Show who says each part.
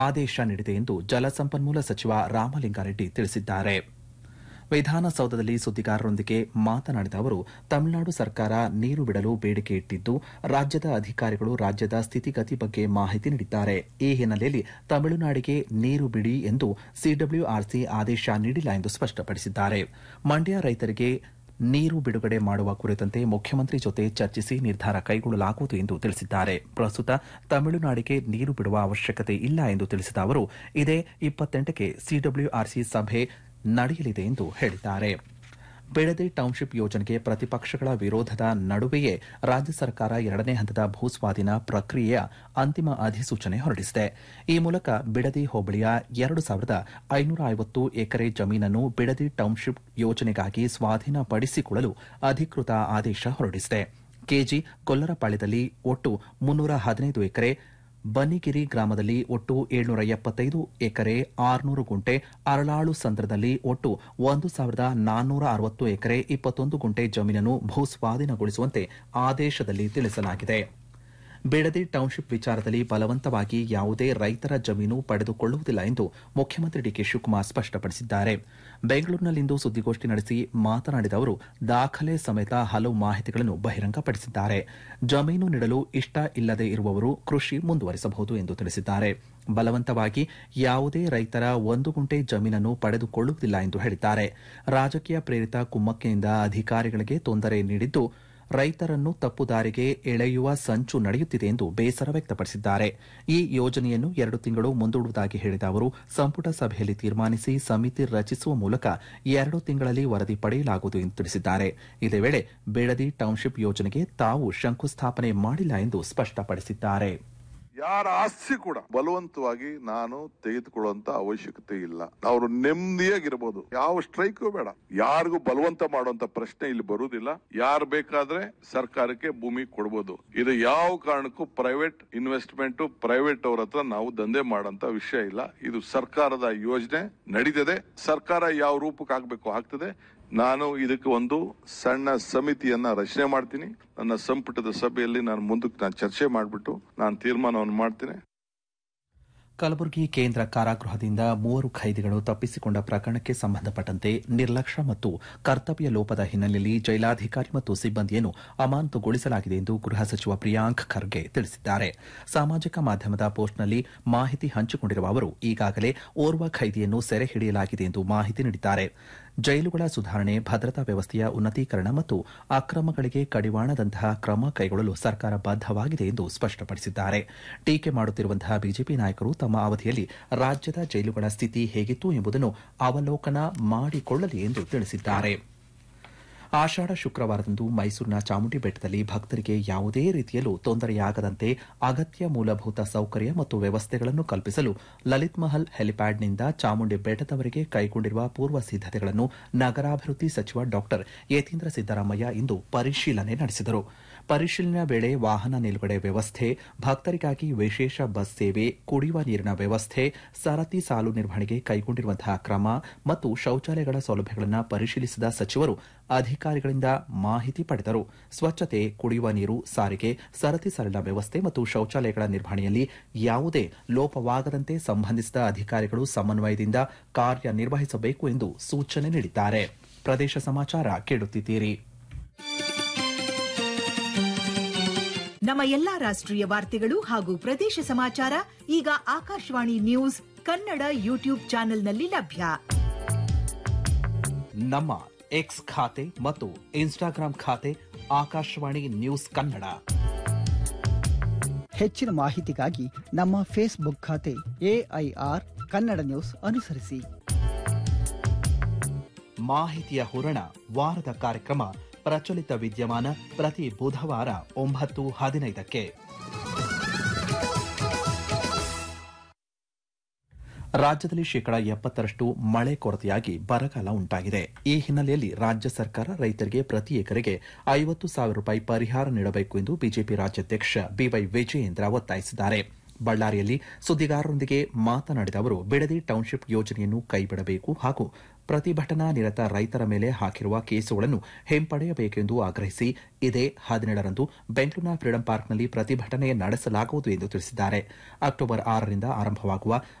Speaker 1: ಆದೇಶ ನೀಡಿದೆ ಎಂದು ಜಲಸಂಪನ್ಮೂಲ ಸಚಿವ ರಾಮಲಿಂಗಾರೆಡ್ಡಿ ತಿಳಿಸಿದ್ದಾರೆ ವಿಧಾನಸೌಧದಲ್ಲಿ ಸುದ್ದಿಗಾರರೊಂದಿಗೆ ಮಾತನಾಡಿದ ಅವರು ತಮಿಳುನಾಡು ಸರ್ಕಾರ ನೀರು ಬಿಡಲು ಬೇಡಿಕೆ ಇಟ್ಟಿದ್ದು ರಾಜ್ಯದ ಅಧಿಕಾರಿಗಳು ರಾಜ್ಯದ ಸ್ಥಿತಿಗತಿ ಬಗ್ಗೆ ಮಾಹಿತಿ ನೀಡಿದ್ದಾರೆ ಈ ಹಿನ್ನೆಲೆಯಲ್ಲಿ ತಮಿಳುನಾಡಿಗೆ ನೀರು ಬಿಡಿ ಎಂದು ಸಿಡಬ್ಲ್ಯೂಆರ್ಸಿ ಆದೇಶ ನೀಡಿಲ್ಲ ಎಂದು ಸ್ಪಷ್ಟಪಡಿಸಿದ್ದಾರೆ ಮಂಡ್ಯ ರೈತರಿಗೆ ನೀರು ಬಿಡುಗಡೆ ಮಾಡುವ ಕುರಿತಂತೆ ಮುಖ್ಯಮಂತ್ರಿ ಜೊತೆ ಚರ್ಚಿಸಿ ನಿರ್ಧಾರ ಕೈಗೊಳ್ಳಲಾಗುವುದು ಎಂದು ತಿಳಿಸಿದ್ದಾರೆ ಪ್ರಸ್ತುತ ತಮಿಳುನಾಡಿಗೆ ನೀರು ಬಿಡುವ ಅವಶ್ಯಕತೆ ಇಲ್ಲ ಎಂದು ತಿಳಿಸಿದ ಅವರು ಇದೇ ಇಪ್ಪತ್ತೆಂಟಕ್ಕೆ ಸಿಡಬ್ಲ್ಯೂಆರ್ಸಿ ಸಭೆ ನಡೆಯಲಿದೆ ಎಂದು ಹೇಳಿದ್ದಾರೆ ಬೆಳದಿ ಟೌನ್ಶಿಪ್ ಯೋಜನೆಗೆ ಪ್ರತಿಪಕ್ಷಗಳ ವಿರೋಧದ ನಡುವೆಯೇ ರಾಜ್ಯ ಸರ್ಕಾರ ಎರಡನೇ ಹಂತದ ಭೂಸ್ವಾಧೀನ ಪ್ರಕ್ರಿಯೆಯ ಅಂತಿಮ ಅಧಿಸೂಚನೆ ಹೊರಡಿಸಿದೆ ಈ ಮೂಲಕ ಬಿಡದಿ ಹೋಬಳಿಯ ಎರಡು ಸಾವಿರದ ಐನೂರ ಐವತ್ತು ಎಕರೆ ಜಮೀನನ್ನು ಬಿಡದಿ ಟೌನ್ಶಿಪ್ ಯೋಜನೆಗಾಗಿ ಸ್ವಾಧೀನಪಡಿಸಿಕೊಳ್ಳಲು ಅಧಿಕೃತ ಆದೇಶ ಹೊರಡಿಸಿದೆ ಕೆಜಿ ಕೊಲ್ಲರಪಾಳ್ಯದಲ್ಲಿ ಒಟ್ಟು ಮುನ್ನೂರ ಹದಿನೈದು ಎಕರೆ ಬನ್ನಿಗಿರಿ ಗ್ರಾಮದಲ್ಲಿ ಒಟ್ಟು ಏಳ್ನೂರ ಎಪ್ಪತ್ತೈದು ಎಕರೆ ಆರುನೂರು ಗುಂಟೆ ಅರಳಾಳು ಸಂದ್ರದಲ್ಲಿ ಒಟ್ಟು ಒಂದು ಸಾವಿರದ ನಾನ್ನೂರ ಅರವತ್ತು ಎಕರೆ ಇಪ್ಪತ್ತೊಂದು ಗುಂಟೆ ಜಮೀನನ್ನು ಭೂಸ್ವಾಧೀನಗೊಳಿಸುವಂತೆ ಆದೇಶದಲ್ಲಿ ತಿಳಿಸಲಾಗಿದೆ ಬಿಡದಿ ಟೌನ್ಶಿಪ್ ವಿಚಾರದಲ್ಲಿ ಬಲವಂತವಾಗಿ ಯಾವುದೇ ರೈತರ ಜಮೀನು ಪಡೆದುಕೊಳ್ಳುವುದಿಲ್ಲ ಎಂದು ಮುಖ್ಯಮಂತ್ರಿ ಡಿಕೆ ಶಿವಕುಮಾರ್ ಸ್ಪಷ್ಟಪಡಿಸಿದ್ದಾರೆ ಬೆಂಗಳೂರಿನಲ್ಲಿಂದು ಸುದ್ದಿಗೋಷ್ಠಿ ನಡೆಸಿ ಮಾತನಾಡಿದ ಅವರು ದಾಖಲೆ ಸಮೇತ ಹಲವು ಮಾಹಿತಿಗಳನ್ನು ಬಹಿರಂಗಪಡಿಸಿದ್ದಾರೆ ಜಮೀನು ನೀಡಲು ಇಷ್ಟ ಇಲ್ಲದೆ ಇರುವವರು ಕೃಷಿ ಮುಂದುವರಿಸಬಹುದು ಎಂದು ತಿಳಿಸಿದ್ದಾರೆ ಬಲವಂತವಾಗಿ ಯಾವುದೇ ರೈತರ ಒಂದು ಗುಂಟೆ ಜಮೀನನ್ನು ಪಡೆದುಕೊಳ್ಳುವುದಿಲ್ಲ ಎಂದು ಹೇಳಿದ್ದಾರೆ ರಾಜಕೀಯ ಪ್ರೇರಿತ ಕುಮ್ಮಕ್ಕಿನಿಂದ ಅಧಿಕಾರಿಗಳಿಗೆ ತೊಂದರೆ ನೀಡಿದ್ದು ರೈತರನ್ನು ತಪ್ಪುದಾರಿಗೆ ಎಳೆಯುವ ಸಂಚು ನಡೆಯುತ್ತಿದೆ ಎಂದು ಬೇಸರ ವ್ಯಕ್ತಪಡಿಸಿದ್ದಾರೆ ಈ ಯೋಜನೆಯನ್ನು ಎರಡು ತಿಂಗಳು ಮುಂದೂಡುವುದಾಗಿ ಹೇಳಿದ ಅವರು ಸಂಪುಟ ಸಭೆಯಲ್ಲಿ ತೀರ್ಮಾನಿಸಿ ಸಮಿತಿ ರಚಿಸುವ ಮೂಲಕ ಎರಡು ತಿಂಗಳಲ್ಲಿ ವರದಿ ಪಡೆಯಲಾಗುವುದು ಎಂದು ತಿಳಿಸಿದ್ದಾರೆ ಇದೇ ವೇಳೆ ಬೇಡದಿ ಟೌನ್ಶಿಪ್ ಯೋಜನೆಗೆ ತಾವು ಶಂಕುಸ್ಥಾಪನೆ ಮಾಡಿಲ್ಲ ಎಂದು ಸ್ಪಷ್ಟಪಡಿಸಿದ್ದಾರೆ
Speaker 2: ಯಾರ ಆಸ್ತಿ ಕೂಡ ಬಲವಂತವಾಗಿ ನಾನು ತೆಗೆದುಕೊಳ್ಳುವಂತ ಅವಶ್ಯಕತೆ ಇಲ್ಲ ಅವರು ನೆಮ್ಮದಿಯಾಗಿರ್ಬೋದು ಯಾವ ಸ್ಟ್ರೈಕು ಬೇಡ ಯಾರಿಗೂ ಬಲವಂತ ಮಾಡುವಂತ ಪ್ರಶ್ನೆ ಇಲ್ಲಿ ಬರುವುದಿಲ್ಲ ಯಾರು ಬೇಕಾದ್ರೆ ಸರ್ಕಾರಕ್ಕೆ ಭೂಮಿ ಕೊಡಬಹುದು ಇದು ಯಾವ ಕಾರಣಕ್ಕೂ ಪ್ರೈವೇಟ್ ಇನ್ವೆಸ್ಟ್ಮೆಂಟ್ ಪ್ರೈವೇಟ್ ಅವ್ರ ಹತ್ರ ನಾವು ದಂಧೆ ಮಾಡಂತ ವಿಷಯ ಇಲ್ಲ ಇದು ಸರ್ಕಾರದ ಯೋಜನೆ ನಡೀತದೆ ಸರ್ಕಾರ ಯಾವ ರೂಪಕ್ಕೆ ಆಗ್ಬೇಕು ಆಗ್ತದೆ ನಾನು ಇದಕ್ಕೆ ಒಂದು ಸಣ್ಣ ಸಮಿತಿಯನ್ನ ರಚನೆ ಮಾಡ್ತೀನಿ ನನ್ನ ಸಂಪುಟದ ಸಭೆಯಲ್ಲಿ ನಾನು ಮುಂದಕ್ಕೆ ನಾನು ಚರ್ಚೆ ಮಾಡಿಬಿಟ್ಟು ನಾನು ತೀರ್ಮಾನವನ್ನು ಮಾಡ್ತೀನಿ
Speaker 1: ಕಲಬುರಗಿ ಕೇಂದ್ರ ಕಾರಾಗೃಹದಿಂದ ಮೂವರು ಖೈದಿಗಳು ತಪ್ಪಿಸಿಕೊಂಡ ಪ್ರಕರಣಕ್ಕೆ ಸಂಬಂಧಪಟ್ಟಂತೆ ನಿರ್ಲಕ್ಷ್ಯ ಮತ್ತು ಕರ್ತವ್ಯ ಲೋಪದ ಹಿನ್ನೆಲೆಯಲ್ಲಿ ಜೈಲಾಧಿಕಾರಿ ಮತ್ತು ಸಿಬ್ಬಂದಿಯನ್ನು ಅಮಾನತುಗೊಳಿಸಲಾಗಿದೆ ಎಂದು ಗೃಹ ಸಚಿವ ಪ್ರಿಯಾಂಕ್ ಖರ್ಗೆ ತಿಳಿಸಿದ್ದಾರೆ ಸಾಮಾಜಿಕ ಮಾಧ್ಯಮದ ಪೋಸ್ಟ್ನಲ್ಲಿ ಮಾಹಿತಿ ಹಂಚಿಕೊಂಡಿರುವ ಅವರು ಈಗಾಗಲೇ ಓರ್ವ ಖೈದಿಯನ್ನು ಸೆರೆ ಹಿಡಿಯಲಾಗಿದೆ ಎಂದು ಮಾಹಿತಿ ನೀಡಿದ್ದಾರೆ ಜೈಲುಗಳ ಸುಧಾರಣೆ ಭದ್ರತಾ ವ್ಯವಸ್ಥೆಯ ಉನ್ನತೀಕರಣ ಮತ್ತು ಅಕ್ರಮಗಳಿಗೆ ಕಡಿವಾಣದಂತಹ ಕ್ರಮ ಕೈಗೊಳ್ಳಲು ಸರ್ಕಾರ ಬದ್ದವಾಗಿದೆ ಎಂದು ಸ್ಪಷ್ಟಪಡಿಸಿದ್ದಾರೆ ಟೀಕೆ ಮಾಡುತ್ತಿರುವಂತಹ ಬಿಜೆಪಿ ನಾಯಕರು ತಮ್ಮ ಅವಧಿಯಲ್ಲಿ ರಾಜ್ಯದ ಜೈಲುಗಳ ಸ್ಥಿತಿ ಹೇಗಿತ್ತು ಎಂಬುದನ್ನು ಅವಲೋಕನ ಮಾಡಿಕೊಳ್ಳಲಿ ಎಂದು ತಿಳಿಸಿದ್ದಾರೆ ಆಷಾಢ ಶುಕ್ರವಾರದಂದು ಮೈಸೂರಿನ ಚಾಮುಂಡಿ ಬೆಟ್ಟದಲ್ಲಿ ಭಕ್ತರಿಗೆ ಯಾವುದೇ ರೀತಿಯಲ್ಲೂ ತೊಂದರೆಯಾಗದಂತೆ ಅಗತ್ಯ ಮೂಲಭೂತ ಸೌಕರ್ಯ ಮತ್ತು ವ್ಯವಸ್ಥೆಗಳನ್ನು ಕಲ್ಪಿಸಲು ಲಲಿತ್ ಮಹಲ್ ಹೆಲಿಪ್ಯಾಡ್ನಿಂದ ಚಾಮುಂಡಿ ಬೆಟ್ಟದವರೆಗೆ ಕೈಗೊಂಡಿರುವ ಪೂರ್ವ ಸಿದ್ದತೆಗಳನ್ನು ನಗರಾಭಿವೃದ್ಧಿ ಸಚಿವ ಡಾ ಯತೀಂದ್ರ ಸಿದ್ದರಾಮಯ್ಯ ಇಂದು ಪರಿಶೀಲನೆ ನಡೆಸಿದರು ಪರಿಶೀಲನೆ ವೇಳೆ ವಾಹನ ನಿಲುಗಡೆ ವ್ಯವಸ್ಥೆ ಭಕ್ತರಿಗಾಗಿ ವಿಶೇಷ ಬಸ್ ಸೇವೆ ಕುಡಿಯುವ ನೀರಿನ ವ್ಯವಸ್ಥೆ ಸರತಿ ಸಾಲು ನಿರ್ವಹಣೆಗೆ ಕೈಗೊಂಡಿರುವಂತಹ ಕ್ರಮ ಮತ್ತು ಶೌಚಾಲಯಗಳ ಸೌಲಭ್ಯಗಳನ್ನು ಪರಿಶೀಲಿಸಿದ ಸಚಿವರು ಅಧಿಕಾರಿಗಳಿಂದ ಮಾಹಿತಿ ಪಡೆದರು ಸ್ವಚ್ಛತೆ ಕುಡಿಯುವ ನೀರು ಸಾರಿಗೆ ಸರತಿ ಸಾಲಿನ ವ್ಯವಸ್ಥೆ ಮತ್ತು ಶೌಚಾಲಯಗಳ ನಿರ್ವಹಣೆಯಲ್ಲಿ ಯಾವುದೇ ಲೋಪವಾಗದಂತೆ ಸಂಬಂಧಿಸಿದ ಅಧಿಕಾರಿಗಳು ಸಮನ್ವಯದಿಂದ ಕಾರ್ಯನಿರ್ವಹಿಸಬೇಕು ಎಂದು ಸೂಚನೆ ನೀಡಿದ್ದಾರೆ ಪ್ರದೇಶ ಸಮಾಚಾರ ಕೇಳುತ್ತಿದ್ದೀರಿ
Speaker 3: ನಮ್ಮ ಎಲ್ಲಾ ರಾಷ್ಟ್ರೀಯ ವಾರ್ತೆಗಳು ಹಾಗೂ ಪ್ರದೇಶ ಸಮಾಚಾರ ಈಗ ಆಕಾಶವಾಣಿ ನ್ಯೂಸ್ ಕನ್ನಡ ಯೂಟ್ಯೂಬ್ ಚಾನೆಲ್ನಲ್ಲಿ ಲಭ್ಯ
Speaker 1: ನಮ್ಮ ಎಕ್ಸ್ ಖಾತೆ ಮತ್ತು ಇನ್ಸ್ಟಾಗ್ರಾಂ ಖಾತೆ ಆಕಾಶವಾಣಿ ನ್ಯೂಸ್ ಕನ್ನಡ
Speaker 4: ಹೆಚ್ಚಿನ ಮಾಹಿತಿಗಾಗಿ ನಮ್ಮ ಫೇಸ್ಬುಕ್ ಖಾತೆ ಎಐಆರ್ ಕನ್ನಡ ನ್ಯೂಸ್ ಅನುಸರಿಸಿ
Speaker 1: ಮಾಹಿತಿಯ ಹೂರಣ ವಾರದ ಕಾರ್ಯಕ್ರಮ ಪ್ರಚಲಿತ ವಿದ್ಯಮಾನ ಪ್ರತಿ ಬುಧವಾರ ಒಂಬತ್ತು ಹದಿನೈದಕ್ಕೆ ರಾಜ್ಯದಲ್ಲಿ ಶೇಕಡಾ ಎಪ್ಪತ್ತರಷ್ಟು ಮಳೆ ಕೊರತೆಯಾಗಿ ಬರಗಾಲ ಉಂಟಾಗಿದೆ ಈ ಹಿನ್ನೆಲೆಯಲ್ಲಿ ರಾಜ್ಯ ಸರ್ಕಾರ ರೈತರಿಗೆ ಪ್ರತಿ ಎಕರೆಗೆ ಐವತ್ತು ಸಾವಿರ ರೂಪಾಯಿ ಪರಿಹಾರ ನೀಡಬೇಕು ಎಂದು ಬಿಜೆಪಿ ರಾಜ್ಯಾಧ್ಯಕ್ಷ ಬಿವೈ ವಿಜಯೇಂದ್ರ ಒತ್ತಾಯಿಸಿದ್ದಾರೆ ಬಳ್ಳಾರಿಯಲ್ಲಿ ಸುದ್ದಿಗಾರರೊಂದಿಗೆ ಮಾತನಾಡಿದ ಅವರು ಬಿಡದಿ ಟೌನ್ಶಿಪ್ ಯೋಜನೆಯನ್ನು ಕೈಬಿಡಬೇಕು ಹಾಗೂ ಪ್ರತಿಭಟನಾ ನಿರತ ರೈತರ ಮೇಲೆ ಹಾಕಿರುವ ಕೇಸುಗಳನ್ನು ಹಿಂಪಡೆಯಬೇಕೆಂದು ಆಗ್ರಹಿಸಿ ಇದೇ ಹದಿನೇಳರಂದು ಬೆಂಗಳೂರಿನ ಫ್ರೀಡಂ ಪಾರ್ಕ್ನಲ್ಲಿ ಪ್ರತಿಭಟನೆ ನಡೆಸಲಾಗುವುದು ಎಂದು ತಿಳಿಸಿದ್ದಾರೆ ಅಕ್ಟೋಬರ್ ಆರರಿಂದ ಆರಂಭವಾಗುವ